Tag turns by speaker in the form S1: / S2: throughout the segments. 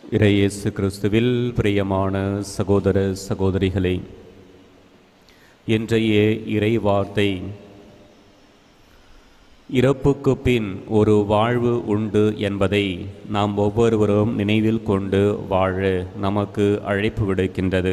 S1: இறையேசு கிறிஸ்துவில் பிரியமான சகோதர சகோதரிகளே இன்றைய இறை வார்த்தை இறப்புக்கு பின் ஒரு வாழ்வு உண்டு என்பதை நாம் ஒவ்வொருவரும் நினைவில் கொண்டு வாழ நமக்கு அழைப்பு விடுக்கின்றது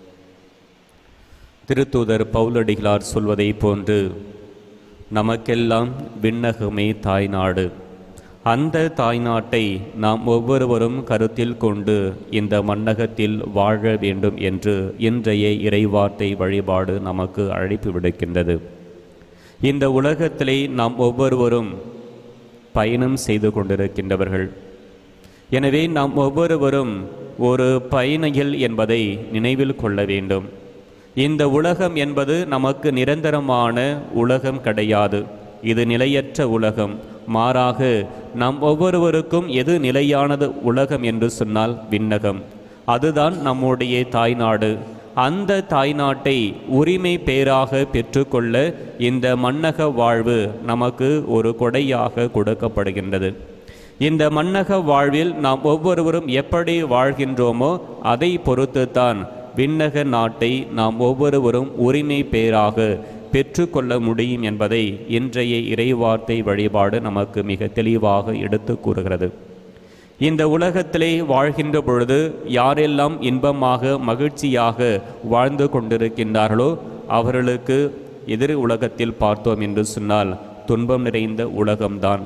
S1: திருத்தூதர் பவுலடிகளார் சொல்வதைப் போன்று நமக்கெல்லாம் விண்ணகமே தாய்நாடு அந்த தாய்நாட்டை நாம் ஒவ்வொருவரும் கருத்தில் கொண்டு இந்த மண்ணகத்தில் வாழ வேண்டும் என்று இன்றைய இறைவார்த்தை வழிபாடு நமக்கு அழைப்பு விடுக்கின்றது இந்த உலகத்திலே நாம் ஒவ்வொருவரும் பயணம் செய்து கொண்டிருக்கின்றவர்கள் எனவே நாம் ஒவ்வொருவரும் ஒரு பயணிகள் என்பதை நினைவில் கொள்ள வேண்டும் இந்த உலகம் என்பது நமக்கு நிரந்தரமான உலகம் கிடையாது இது நிலையற்ற உலகம் மாறாக நாம் ஒவ்வொருவருக்கும் எது நிலையானது உலகம் என்று சொன்னால் விண்ணகம் அதுதான் நம்முடைய தாய்நாடு அந்த தாய்நாட்டை உரிமை பேராக பெற்றுக்கொள்ள இந்த மன்னக வாழ்வு நமக்கு ஒரு கொடையாக கொடுக்கப்படுகின்றது இந்த மன்னக வாழ்வில் நாம் ஒவ்வொருவரும் எப்படி வாழ்கின்றோமோ அதை பொறுத்துத்தான் விண்ணக நாட்டை நாம் ஒவ்வொருவரும் உரிமை பேராக பெற்றுக்கொள்ள முடியும் என்பதை இன்றைய இறைவார்த்தை வழிபாடு நமக்கு மிக தெளிவாக எடுத்து கூறுகிறது இந்த உலகத்திலே வாழ்கின்ற பொழுது யாரெல்லாம் இன்பமாக மகிழ்ச்சியாக வாழ்ந்து கொண்டிருக்கின்றார்களோ அவர்களுக்கு எதிர் உலகத்தில் பார்த்தோம் என்று சொன்னால் துன்பம் நிறைந்த உலகம்தான்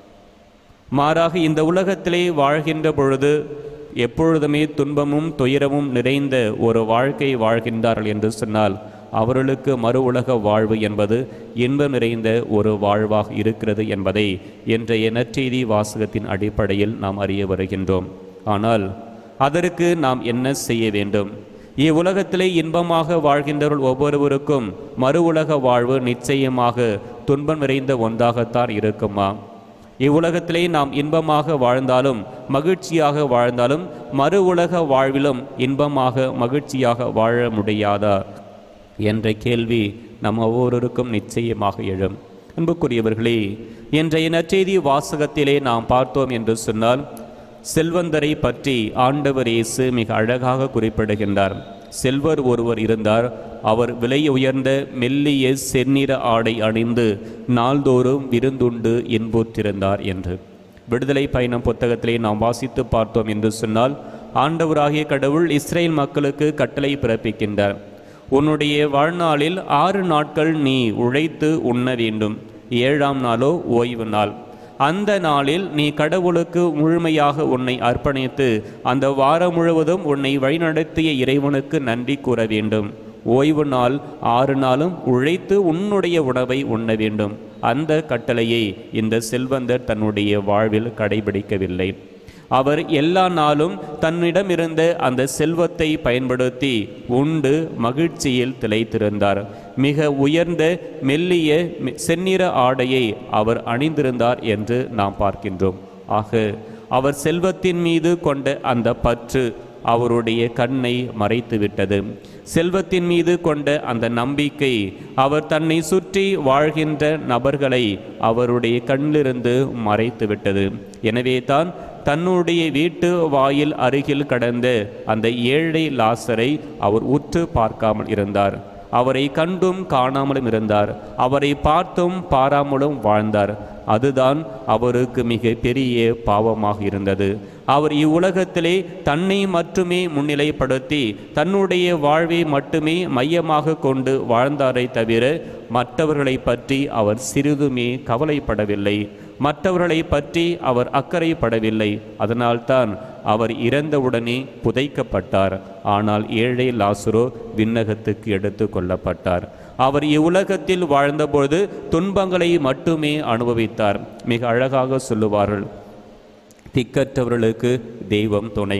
S1: மாறாக இந்த உலகத்திலே வாழ்கின்ற பொழுது எப்பொழுதுமே துன்பமும் துயரமும் நிறைந்த ஒரு வாழ்க்கை வாழ்கின்றார்கள் என்று சொன்னால் அவர்களுக்கு மறு உலக வாழ்வு என்பது இன்பம் நிறைந்த ஒரு வாழ்வாக இருக்கிறது என்பதை இன்றைய நற்செய்தி வாசகத்தின் அடிப்படையில் நாம் அறிய வருகின்றோம் ஆனால் அதற்கு நாம் என்ன செய்ய வேண்டும் இவ்வுலகத்திலே இன்பமாக வாழ்கின்றவர்கள் ஒவ்வொருவருக்கும் மறு உலக வாழ்வு நிச்சயமாக துன்பம் நிறைந்த ஒன்றாகத்தான் இருக்குமா இவ்வுலகத்திலே நாம் இன்பமாக வாழ்ந்தாலும் மகிழ்ச்சியாக வாழ்ந்தாலும் மறு உலக வாழ்விலும் இன்பமாக மகிழ்ச்சியாக வாழ முடியாதா என்ற கேள்வி நம் ஒவ்வொருவருக்கும் நிச்சயமாக எழும் அன்புக்குரியவர்களே இன்றைய நற்செய்தி வாசகத்திலே நாம் பார்த்தோம் என்று சொன்னால் செல்வந்தரை பற்றி ஆண்டவர் இயேசு மிக அழகாக குறிப்பிடுகின்றார் செல்வர் ஒருவர் இருந்தார் அவர் விலை உயர்ந்த மெல்லிய செந்நிற ஆடை அணிந்து நாள்தோறும் விருந்துண்டு இன்புற்றிருந்தார் என்று விடுதலை பயணம் புத்தகத்திலே நாம் வாசித்து பார்த்தோம் என்று சொன்னால் ஆண்டவராகிய கடவுள் இஸ்ரேல் மக்களுக்கு கட்டளை பிறப்பிக்கின்றார் உன்னுடைய வாழ்நாளில் ஆறு நாட்கள் நீ உழைத்து உண்ண வேண்டும் ஏழாம் நாளோ ஓய்வு நாள் அந்த நாளில் நீ கடவுளுக்கு முழுமையாக உன்னை அர்ப்பணித்து அந்த வாரம் முழுவதும் உன்னை வழிநடத்திய இறைவனுக்கு நன்றி கூற வேண்டும் ஓய்வு நாள் ஆறு நாளும் உழைத்து உன்னுடைய உணவை உண்ண வேண்டும் அந்த கட்டளையை இந்த செல்வந்தர் தன்னுடைய வாழ்வில் கடைபிடிக்கவில்லை அவர் எல்லா நாளும் தன்னிடம் இருந்த அந்த செல்வத்தை பயன்படுத்தி உண்டு மகிழ்ச்சியில் திளைத்திருந்தார் மிக உயர்ந்த மெல்லிய செந்நிற ஆடையை அவர் அணிந்திருந்தார் என்று நாம் பார்க்கின்றோம் ஆக அவர் செல்வத்தின் மீது கொண்ட அந்த பற்று அவருடைய கண்ணை மறைத்துவிட்டது செல்வத்தின் மீது கொண்ட அந்த நம்பிக்கை அவர் தன்னை சுற்றி வாழ்கின்ற நபர்களை அவருடைய கண்ணிலிருந்து மறைத்துவிட்டது எனவே தான் தன்னுடைய வீட்டு வாயில் அருகில் கடந்த அந்த ஏழை லாசரை அவர் உற்று பார்க்காமல் இருந்தார் அவரை கண்டும் காணாமலும் இருந்தார் அவரை பார்த்தும் பாராமலும் வாழ்ந்தார் அதுதான் அவருக்கு மிக பெரிய பாவமாக இருந்தது அவர் இவ்வுலகத்திலே தன்னை மட்டுமே முன்னிலைப்படுத்தி தன்னுடைய வாழ்வை மட்டுமே மையமாக கொண்டு வாழ்ந்தாரை தவிர மற்றவர்களை பற்றி அவர் சிறிதுமே கவலைப்படவில்லை மற்றவர்களை பற்றி அவர் அக்கறைப்படவில்லை அதனால்தான் அவர் இறந்தவுடனே புதைக்கப்பட்டார் ஆனால் ஏழை லாசுரோ விண்ணகத்துக்கு எடுத்து கொள்ளப்பட்டார் அவர் இவ்வுலகத்தில் வாழ்ந்தபொழுது துன்பங்களை மட்டுமே அனுபவித்தார் மிக அழகாக சொல்லுவார்கள் திக்கற்றவர்களுக்கு தெய்வம் துணை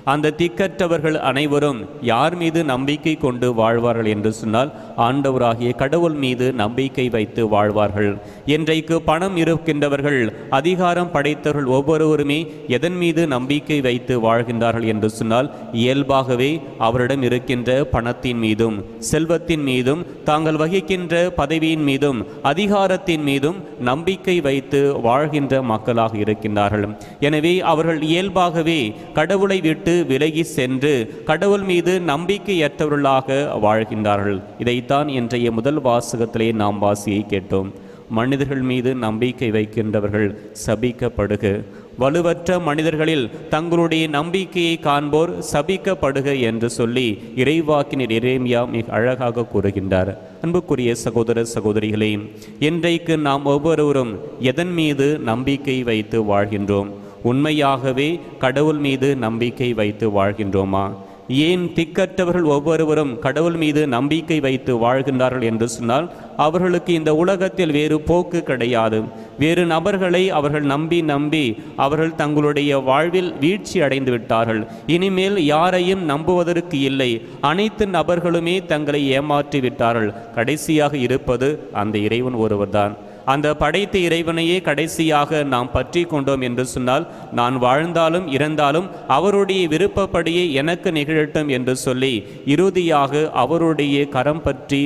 S1: அந்த திக்கற்றவர்கள் அனைவரும் யார் மீது நம்பிக்கை கொண்டு வாழ்வார்கள் என்று சொன்னால் ஆண்டவராகிய கடவுள் மீது நம்பிக்கை வைத்து வாழ்வார்கள் இன்றைக்கு பணம் இருக்கின்றவர்கள் அதிகாரம் படைத்தவர்கள் ஒவ்வொருவருமே எதன் மீது நம்பிக்கை வைத்து வாழ்கின்றார்கள் என்று சொன்னால் இயல்பாகவே அவரிடம் இருக்கின்ற பணத்தின் மீதும் செல்வத்தின் மீதும் தாங்கள் வகிக்கின்ற பதவியின் மீதும் அதிகாரத்தின் மீதும் நம்பிக்கை வைத்து வாழ்கின்ற மக்களாக இருக்கின்றார்கள் எனவே அவர்கள் இயல்பாகவே கடவுளை விட்டு விலகி சென்று கடவுள் மீது நம்பிக்கையற்றவர்களாக வாழ்கின்றார்கள் இதைத்தான் இன்றைய முதல் வாசகத்திலே நாம் வாசியை கேட்டோம் மனிதர்கள் மீது நம்பிக்கை வைக்கின்றவர்கள் சபிக்கப்படுக வலுவற்ற மனிதர்களில் தங்களுடைய நம்பிக்கையை காண்போர் சபிக்கப்படுக என்று சொல்லி இறைவாக்கினர் இறைமியா மிக அழகாக கூறுகின்றார் அன்புக்குரிய சகோதர சகோதரிகளே இன்றைக்கு நாம் ஒவ்வொருவரும் எதன் மீது நம்பிக்கை வைத்து வாழ்கின்றோம் உண்மையாகவே கடவுள் மீது நம்பிக்கை வைத்து வாழ்கின்றோமா ஏன் திக்கற்றவர்கள் ஒவ்வொருவரும் கடவுள் மீது நம்பிக்கை வைத்து வாழ்கின்றார்கள் என்று சொன்னால் அவர்களுக்கு இந்த உலகத்தில் வேறு போக்கு கிடையாது வேறு நபர்களை அவர்கள் நம்பி நம்பி அவர்கள் தங்களுடைய வாழ்வில் வீழ்ச்சி அடைந்து விட்டார்கள் இனிமேல் யாரையும் நம்புவதற்கு இல்லை அனைத்து நபர்களுமே தங்களை ஏமாற்றி விட்டார்கள் கடைசியாக இருப்பது அந்த இறைவன் ஒருவர்தான் அந்த படைத்த இறைவனையே கடைசியாக நாம் பற்றி கொண்டோம் என்று சொன்னால் நான் வாழ்ந்தாலும் இறந்தாலும் அவருடைய விருப்பப்படியே எனக்கு நிகழட்டும் என்று சொல்லி இறுதியாக அவருடைய கரம் பற்றி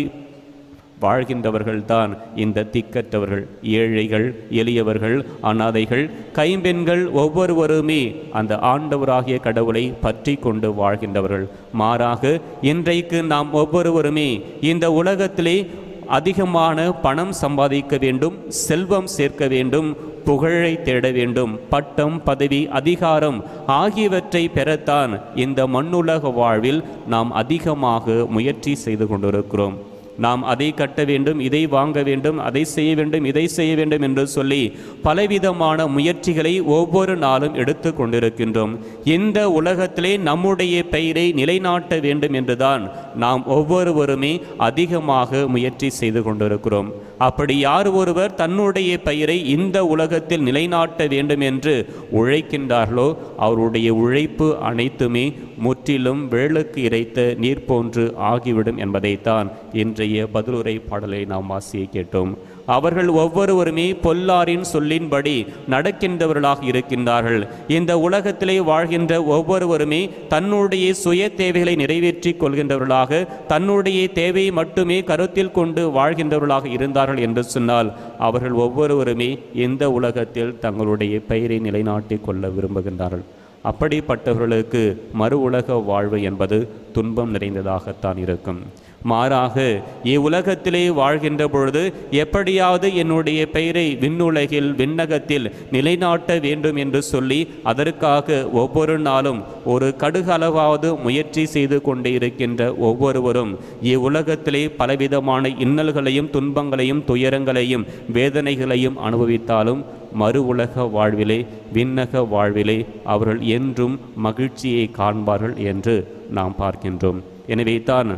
S1: வாழ்கின்றவர்கள்தான் இந்த திக்கற்றவர்கள் ஏழைகள் எளியவர்கள் அனாதைகள் கைம்பெண்கள் ஒவ்வொருவருமே அந்த ஆண்டவராகிய கடவுளை பற்றி கொண்டு வாழ்கின்றவர்கள் மாறாக இன்றைக்கு நாம் ஒவ்வொருவருமே இந்த உலகத்திலே அதிகமான பணம் சம்பாதிக்க வேண்டும் செல்வம் சேர்க்க வேண்டும் புகழை தேட வேண்டும் பட்டம் பதவி அதிகாரம் ஆகியவற்றை பெறத்தான் இந்த மண்ணுலக வாழ்வில் நாம் அதிகமாக முயற்சி செய்து கொண்டிருக்கிறோம் நாம் அதை கட்ட வேண்டும் இதை வாங்க வேண்டும் அதை செய்ய வேண்டும் இதை செய்ய வேண்டும் என்று சொல்லி பலவிதமான முயற்சிகளை ஒவ்வொரு நாளும் எடுத்து கொண்டிருக்கின்றோம் இந்த உலகத்திலே நம்முடைய பெயரை நிலைநாட்ட வேண்டும் என்றுதான் நாம் ஒவ்வொருவருமே அதிகமாக முயற்சி செய்து கொண்டிருக்கிறோம் அப்படி யார் ஒருவர் தன்னுடைய பெயரை இந்த உலகத்தில் நிலைநாட்ட வேண்டும் என்று உழைக்கின்றார்களோ அவருடைய உழைப்பு அனைத்துமே முற்றிலும் வேளுக்கு இறைத்த நீர் போன்று ஆகிவிடும் என்பதைத்தான் இன்றைய பதிலுரை பாடலை நாம் வாசியை கேட்டோம் அவர்கள் ஒவ்வொருவருமே பொல்லாரின் சொல்லின்படி நடக்கின்றவர்களாக இருக்கின்றார்கள் இந்த உலகத்திலே வாழ்கின்ற ஒவ்வொருவருமே தன்னுடைய சுய தேவைகளை நிறைவேற்றிக் கொள்கின்றவர்களாக தன்னுடைய தேவையை மட்டுமே கருத்தில் கொண்டு வாழ்கின்றவர்களாக இருந்தார்கள் என்று சொன்னால் அவர்கள் ஒவ்வொருவருமே இந்த உலகத்தில் தங்களுடைய பெயரை நிலைநாட்டிக் கொள்ள விரும்புகின்றார்கள் அப்படிப்பட்டவர்களுக்கு மறு உலக வாழ்வு என்பது துன்பம் நிறைந்ததாகத்தான் இருக்கும் மாறாக இவ்வுலகத்திலே வாழ்கின்ற பொழுது எப்படியாவது என்னுடைய பெயரை விண்ணுலகில் விண்ணகத்தில் நிலைநாட்ட வேண்டும் என்று சொல்லி அதற்காக ஒவ்வொரு நாளும் ஒரு கடுகளவாவது முயற்சி செய்து கொண்டே இருக்கின்ற ஒவ்வொருவரும் இவ்வுலகத்திலே பலவிதமான இன்னல்களையும் துன்பங்களையும் துயரங்களையும் வேதனைகளையும் அனுபவித்தாலும் மறு உலக வாழ்விலே விண்ணக வாழ்விலே அவர்கள் என்றும் மகிழ்ச்சியை காண்பார்கள் என்று நாம் பார்க்கின்றோம் எனவே தான்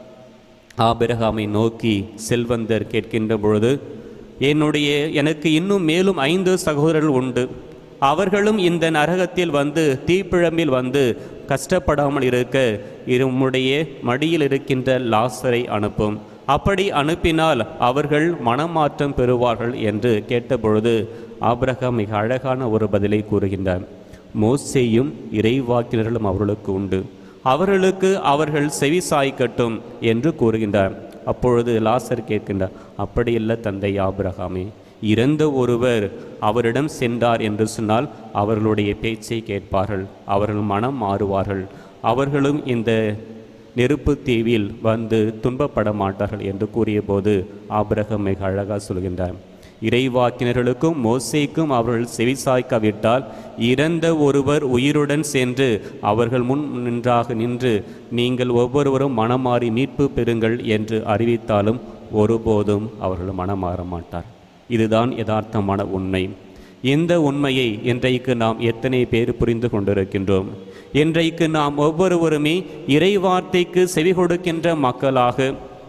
S1: ஆபிரகாமை நோக்கி செல்வந்தர் கேட்கின்ற பொழுது என்னுடைய எனக்கு இன்னும் மேலும் ஐந்து சகோதரர்கள் உண்டு அவர்களும் இந்த நரகத்தில் வந்து தீப்பிழம்பில் வந்து கஷ்டப்படாமல் இருக்க உம்முடைய மடியில் இருக்கின்ற லாசரை அனுப்பும் அப்படி அனுப்பினால் அவர்கள் மனமாற்றம் பெறுவார்கள் என்று கேட்டபொழுது ஆபிரகாம் மிக அழகான ஒரு பதிலை கூறுகின்றார் மோசேயும் இறைவாக்கினர்களும் அவர்களுக்கு உண்டு அவர்களுக்கு அவர்கள் செவி சாய்க்கட்டும் என்று கூறுகின்றார் அப்பொழுது லாசர் கேட்கின்றார் அப்படியல்ல தந்தை ஆபிரகாமே இறந்த ஒருவர் அவரிடம் சென்றார் என்று சொன்னால் அவர்களுடைய பேச்சை கேட்பார்கள் அவர்கள் மனம் மாறுவார்கள் அவர்களும் இந்த நெருப்பு தீவில் வந்து துன்பப்பட மாட்டார்கள் என்று கூறியபோது ஆபிரகம் மிக அழகாக சொல்கின்றார் இறைவாக்கினர்களுக்கும் மோசேக்கும் அவர்கள் செவிசாய்க்காவிட்டால் இறந்த ஒருவர் உயிருடன் சென்று அவர்கள் முன் நின்றாக நின்று நீங்கள் ஒவ்வொருவரும் மனமாறி மீட்பு பெறுங்கள் என்று அறிவித்தாலும் ஒருபோதும் அவர்கள் மனமாற மாட்டார் இதுதான் யதார்த்தமான உண்மை இந்த உண்மையை இன்றைக்கு நாம் எத்தனை பேர் புரிந்து கொண்டிருக்கின்றோம் இன்றைக்கு நாம் ஒவ்வொருவருமே இறைவார்த்தைக்கு செவி கொடுக்கின்ற மக்களாக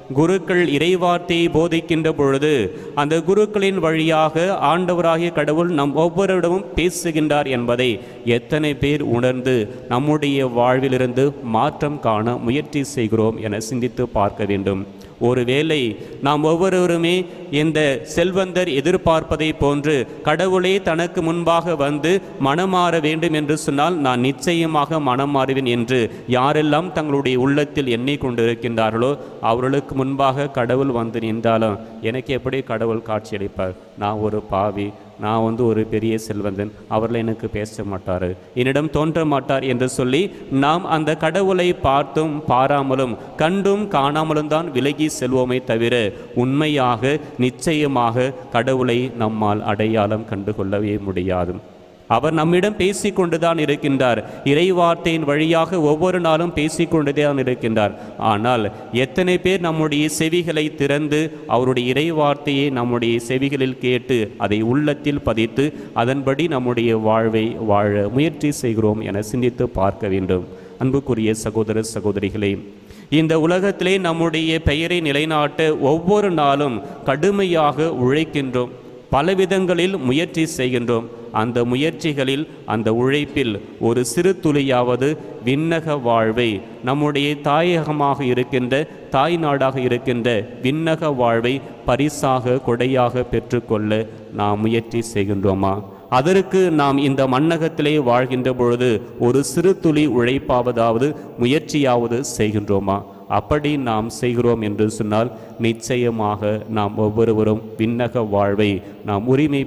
S1: குருக்கள் இறைவார்த்தையை போதிக்கின்ற பொழுது அந்த குருக்களின் வழியாக ஆண்டவராகிய கடவுள் நம் ஒவ்வொருடமும் பேசுகின்றார் என்பதை எத்தனை பேர் உணர்ந்து நம்முடைய வாழ்விலிருந்து மாற்றம் காண முயற்சி செய்கிறோம் என சிந்தித்து பார்க்க வேண்டும் ஒருவேளை நாம் ஒவ்வொருவருமே இந்த செல்வந்தர் எதிர்பார்ப்பதை போன்று கடவுளே தனக்கு முன்பாக வந்து மனமாற வேண்டும் என்று சொன்னால் நான் நிச்சயமாக மனம் மாறுவேன் என்று யாரெல்லாம் தங்களுடைய உள்ளத்தில் எண்ணிக்கொண்டிருக்கின்றார்களோ அவர்களுக்கு முன்பாக கடவுள் வந்து நின்றாலும் எனக்கு எப்படி கடவுள் காட்சியளிப்பார் நான் ஒரு பாவி நான் வந்து ஒரு பெரிய செல்வந்தன் அவர்கள் எனக்கு பேச மாட்டார் என்னிடம் தோன்ற மாட்டார் என்று சொல்லி நாம் அந்த கடவுளை பார்த்தும் பாராமலும் கண்டும் காணாமலும் தான் விலகி செல்வோமே தவிர உண்மையாக நிச்சயமாக கடவுளை நம்மால் அடையாளம் கண்டுகொள்ளவே முடியாது அவர் நம்மிடம் பேசிக்கொண்டுதான் இருக்கின்றார் இறைவார்த்தையின் வழியாக ஒவ்வொரு நாளும் பேசிக்கொண்டுதான் இருக்கின்றார் ஆனால் எத்தனை பேர் நம்முடைய செவிகளை திறந்து அவருடைய இறைவார்த்தையை நம்முடைய செவிகளில் கேட்டு அதை உள்ளத்தில் பதித்து அதன்படி நம்முடைய வாழ்வை வாழ முயற்சி செய்கிறோம் என சிந்தித்து பார்க்க வேண்டும் அன்புக்குரிய சகோதர சகோதரிகளே இந்த உலகத்திலே நம்முடைய பெயரை நிலைநாட்ட ஒவ்வொரு நாளும் கடுமையாக உழைக்கின்றோம் பல விதங்களில் முயற்சி செய்கின்றோம் அந்த முயற்சிகளில் அந்த உழைப்பில் ஒரு சிறு துளியாவது விண்ணக வாழ்வை நம்முடைய தாயகமாக இருக்கின்ற தாய் நாடாக இருக்கின்ற விண்ணக வாழ்வை பரிசாக கொடையாக பெற்றுக்கொள்ள நாம் முயற்சி செய்கின்றோமா அதற்கு நாம் இந்த மண்ணகத்திலே வாழ்கின்ற பொழுது ஒரு சிறு துளி உழைப்பாவதாவது முயற்சியாவது செய்கின்றோமா அப்படி நாம் செய்கிறோம் என்று சொன்னால் நிச்சயமாக நாம் ஒவ்வொருவரும் விண்ணக வாழ்வை நாம் உரிமை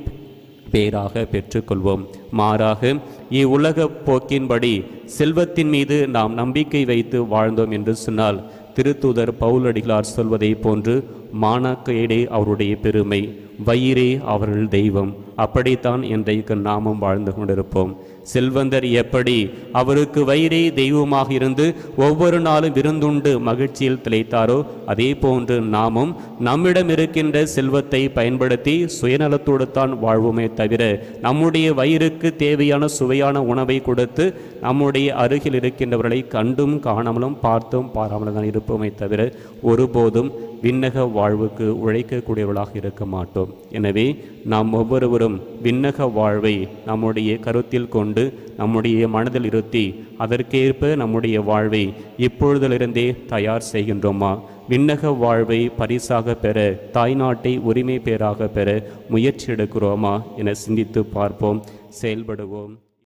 S1: பேராக பெற்றுக்கொள்வோம் மாறாக இவ்வுலக போக்கின்படி செல்வத்தின் மீது நாம் நம்பிக்கை வைத்து வாழ்ந்தோம் என்று சொன்னால் திருத்தூதர் பவுலடிகளார் சொல்வதை போன்று மானாக்கையடே அவருடைய பெருமை வயிறே அவர்கள் தெய்வம் அப்படித்தான் இன்றைக்கு நாமும் வாழ்ந்து கொண்டிருப்போம் செல்வந்தர் எப்படி அவருக்கு வயிறே தெய்வமாக இருந்து ஒவ்வொரு நாளும் விருந்துண்டு மகிழ்ச்சியில் திளைத்தாரோ அதே போன்று நாமும் நம்மிடம் இருக்கின்ற செல்வத்தை பயன்படுத்தி சுயநலத்தோடு தான் வாழ்வோமே தவிர நம்முடைய வயிறுக்கு தேவையான சுவையான உணவை கொடுத்து நம்முடைய அருகில் இருக்கின்றவர்களை கண்டும் காணாமலும் பார்த்தும் பாராமலும் தான் இருப்போமே தவிர ஒருபோதும் விண்ணக வாழ்வுக்கு உழைக்கக்கூடியவர்களாக இருக்க மாட்டோம் எனவே நாம் ஒவ்வொருவரும் விண்ணக வாழ்வை நம்முடைய கருத்தில் கொண்டு நம்முடைய மனதில் இருத்தி அதற்கேற்ப நம்முடைய வாழ்வை இப்பொழுதிலிருந்தே தயார் செய்கின்றோமா விண்ணக வாழ்வை பரிசாக பெற தாய்நாட்டை உரிமை பேராக பெற முயற்சி எடுக்கிறோமா என சிந்தித்து பார்ப்போம் செயல்படுவோம்